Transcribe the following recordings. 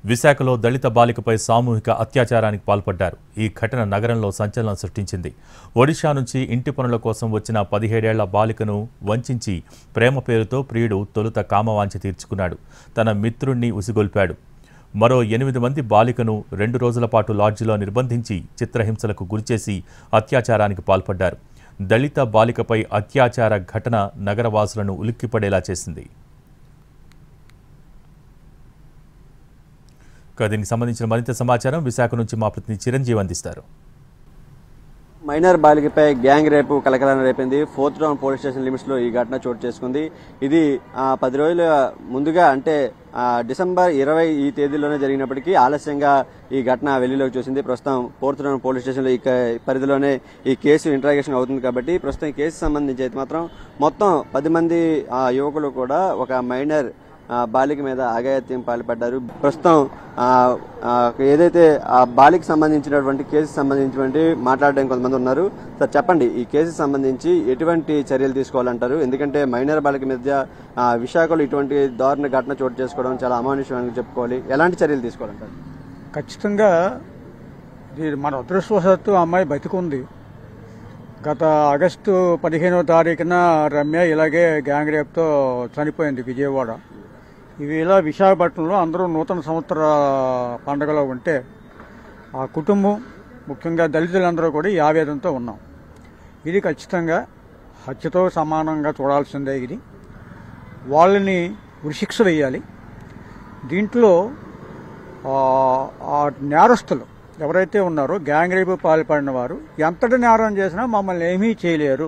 విశాఖలో దళిత బాలికపై సామూహిక అత్యాచారానికి పాల్పడ్డారు ఈ ఘటన నగరంలో సంచలనం సృష్టించింది ఒడిషా నుంచి ఇంటి పనుల కోసం వచ్చిన పదిహేడేళ్ల బాలికను వంచించి ప్రేమ పేరుతో ప్రియుడు తొలుత కామవాంఛ తీర్చుకున్నాడు తన మిత్రుణ్ణి ఉసిగొల్పాడు మరో ఎనిమిది మంది బాలికను రెండు రోజుల పాటు లాడ్జిలో నిర్బంధించి చిత్రహింసలకు గురిచేసి అత్యాచారానికి పాల్పడ్డారు దళిత బాలికపై అత్యాచార ఘటన నగరవాసులను ఉలిక్కిపడేలా చేసింది ఇక దీనికి సంబంధించిన మరింత సమాచారం విశాఖ నుంచి మా ప్రతినిధి చిరంజీవి అందిస్తారు మైనర్ బాలికపై గ్యాంగ్ రేపు కలకలం రేపింది fourth town police station limits లో ఈ ఘటన చోటు చేసుకుంది ఇది ఆ, పది రోజుల ముందుగా అంటే ఆ, డిసెంబర్ ఇరవై ఈ తేదీలోనే జరిగినప్పటికీ ఆలస్యంగా ఈ ఘటన వెళ్లిలోకి చూసింది ప్రస్తుతం ఫోర్త్ టౌన్ పోలీస్ స్టేషన్ లో ఈ క- పరిధిలోనే ఈ కేసు ఇంట్రాగేషన్ అవుతుంది కాబట్టి ప్రస్తుతం ఈ కేసు సంబంధించి అయితే మాత్రం మొత్తం పది మంది ఆ, యువకులు కూడా ఒక మైనర్ ఆ, బాలిక మీద అఘాయత్యం పాల్పడ్డారు ప్రస్తుతం ఆ, ఆ, ఏదైతే ఆ బాలిక సంబంధించినటువంటి కేసు సంబంధించినటువంటి మాట్లాడడానికి కొంతమంది ఉన్నారు సార్ చెప్పండి ఈ కేసు సంబంధించి ఎటువంటి చర్యలు తీసుకోవాలంటారు ఎందుకంటే మైనర్ బాలిక మీద ఆ, విశాఖలో ఇటువంటి దారుణ ఘటన చోటు చేసుకోవడం చాలా అమానుషంగా చెప్పుకోవాలి ఎలాంటి చర్యలు తీసుకోవాలంటారు ఖచ్చితంగా ఇది మన అదృష్టవశాత్తు ఆ అమ్మాయి బతికుంది గత ఆగస్టు పదిహేనవ తారీఖున రమ్య ఇలాగే గ్యాంగ్ రేప్తో చనిపోయింది విజయవాడ ఇవి ఇలా విశాఖపట్నంలో అందరూ నూతన సంవత్సర పండుగలో ఉంటే ఆ కుటుంబం ముఖ్యంగా దళితులందరూ కూడా ఈ ఆవేదనతో ఉన్నాం ఇది ఖచ్చితంగా హత్యతో సమానంగా చూడాల్సిందే ఇది వాళ్ళని ఉరిశిక్ష వేయాలి దీంట్లో ఆ, ఆ నేరస్తులు ఎవరైతే ఉన్నారో గ్యాంగ్ రేపు పాల్పడిన వారు ఎంతటి నేరం చేసినా మమ్మల్ని ఏమీ చేయలేరు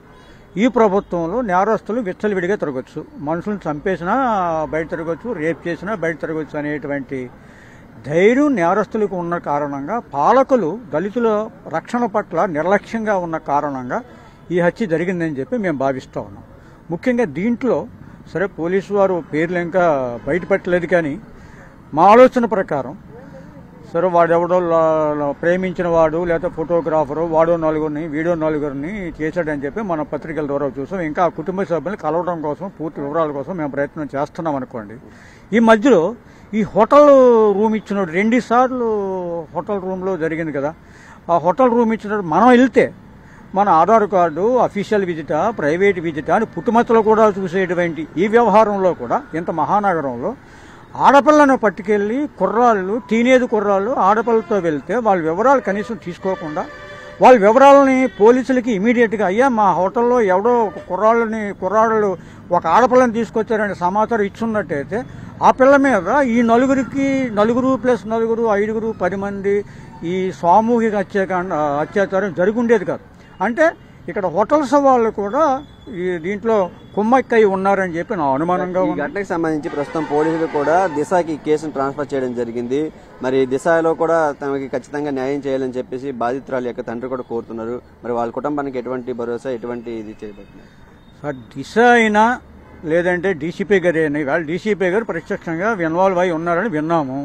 ఈ ప్రభుత్వంలో నేరస్తులు విచ్చలవిడిగా తిరగచ్చు మనుషులను చంపేసినా బయట తిరగచ్చు రేప్ చేసినా బయట తిరగచ్చు అనేటువంటి ధైర్యం నేరస్తులకు ఉన్న కారణంగా పాలకులు దళితుల రక్షణ పట్ల నిర్లక్ష్యంగా ఉన్న కారణంగా ఈ హత్య జరిగిందని చెప్పి మేము భావిస్తూ ఉన్నాం ముఖ్యంగా దీంట్లో సరే పోలీసు వారు పేర్లు ఇంకా బయటపెట్టలేదు కానీ మా ఆలోచన ప్రకారం సరే వాడెవడో లా- లా- ప్రేమించిన వాడు లేదా ఫోటోగ్రాఫరు వాడో నలుగురిని వీడియో నలుగురిని చేశాడని చెప్పి మన పత్రికల ద్వారా చూసాం ఇంకా ఆ కుటుంబ సభ్యులను కలవడం కోసం పూర్తి వివరాల కోసం మేము ప్రయత్నం చేస్తున్నాం అనుకోండి ఈ మధ్యలో ఈ హోటల్ రూమ్ ఇచ్చినోడు రెండు సార్లు హోటల్ రూమ్లో జరిగింది కదా ఆ హోటల్ రూమ్ ఇచ్చినప్పుడు మనం వెళ్తే మన ఆధార్ కార్డు అఫీషియల్ విజిటా ప్రైవేట్ విజిటా అని పుట్టుమచ్చలు కూడా చూసేటువంటి ఈ వ్యవహారంలో కూడా ఇంత మహానగరంలో ఆడపిల్లను పట్టుకెళ్ళి కుర్రాళ్ళు టీనేజ్ కుర్రాళ్ళు ఆడపిల్లతో వెళ్తే వాళ్ళ వివరాలు కనీసం తీసుకోకుండా వాళ్ళ వివరాలని పోలీసులకి ఇమీడియట్గా అయ్యా మా హోటల్లో ఎవడో ఒక కుర్రాళ్ళని కుర్రాళ్ళు ఒక ఆడపిల్లని తీసుకొచ్చారనే సమాచారం ఇచ్చున్నట్టయితే ఆ పిల్ల మీద ఈ నలుగురికి నలుగురు ప్లస్ నలుగురు ఐదుగురు పది మంది ఈ సామూహిక హత్యాకాండ అత్యాచారం జరిగి ఉండేది కాదు అంటే ఇక్కడ హోటల్స్ వాళ్ళు కూడా ఈ దీంట్లో కుమ్మక్కై ఉన్నారని చెప్పి నా అనుమానంగా ఈ ఉంది ఘటనకు సంబంధించి ప్రస్తుతం పోలీసులు కూడా దిశకి కేసును ట్రాన్స్ఫర్ చేయడం జరిగింది మరి దిశలో కూడా తమకి ఖచ్చితంగా న్యాయం చేయాలని చెప్పేసి బాధితురాలు యొక్క తండ్రి కూడా కోరుతున్నారు మరి వాళ్ళ కుటుంబానికి ఎటువంటి భరోసా ఎటువంటి ఇది చేయబడుతున్నారు సార్ దిశ అయినా లేదంటే డీసీపీ గారు అయినా ఇవాళ డీసీపీ గారు ప్రత్యక్షంగా ఇన్వాల్వ్ అయి ఉన్నారని విన్నాము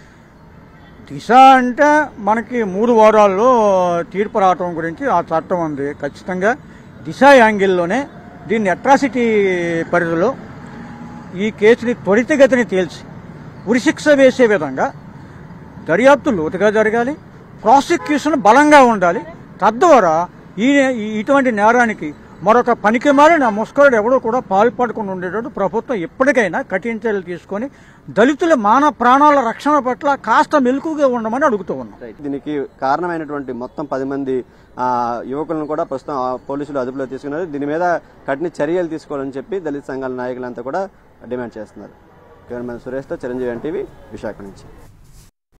దిశ అంటే మనకి మూడు వారాల్లో తీర్పు రావటం గురించి ఆ చట్టం ఉంది ఖచ్చితంగా దిశ యాంగిల్లోనే దీన్ని అట్రాసిటీ పరిధిలో ఈ కేసుని త్వరితగతిని తేల్చి ఉరిశిక్ష వేసే విధంగా దర్యాప్తు లోతుగా జరగాలి ప్రాసిక్యూషన్ బలంగా ఉండాలి తద్వారా ఈ ఈ- ఇటువంటి నేరానికి మరొక పనికి మారిన ముస్కరుడు ఎవడో కూడా పాల్పడకుండా ఉండేటట్టు ప్రభుత్వం ఎప్పటికైనా కఠిన చర్యలు తీసుకొని దళితుల మాన ప్రాణాల రక్షణ పట్ల కాస్త మెలకుగా ఉండమని అడుగుతూ ఉన్నాం దీనికి కారణమైనటువంటి మొత్తం పది మంది ఆ, యువకులను కూడా ప్రస్తుతం ఆ, పోలీసులు అదుపులో తీసుకున్నారు దీని మీద కఠిన చర్యలు తీసుకోవాలని చెప్పి దళిత సంఘాల నాయకులంతా కూడా డిమాండ్ చేస్తున్నారు కెమెరామెన్ సురేష్తో చిరంజీవి ఎన్టీవీ విశాఖ నుంచి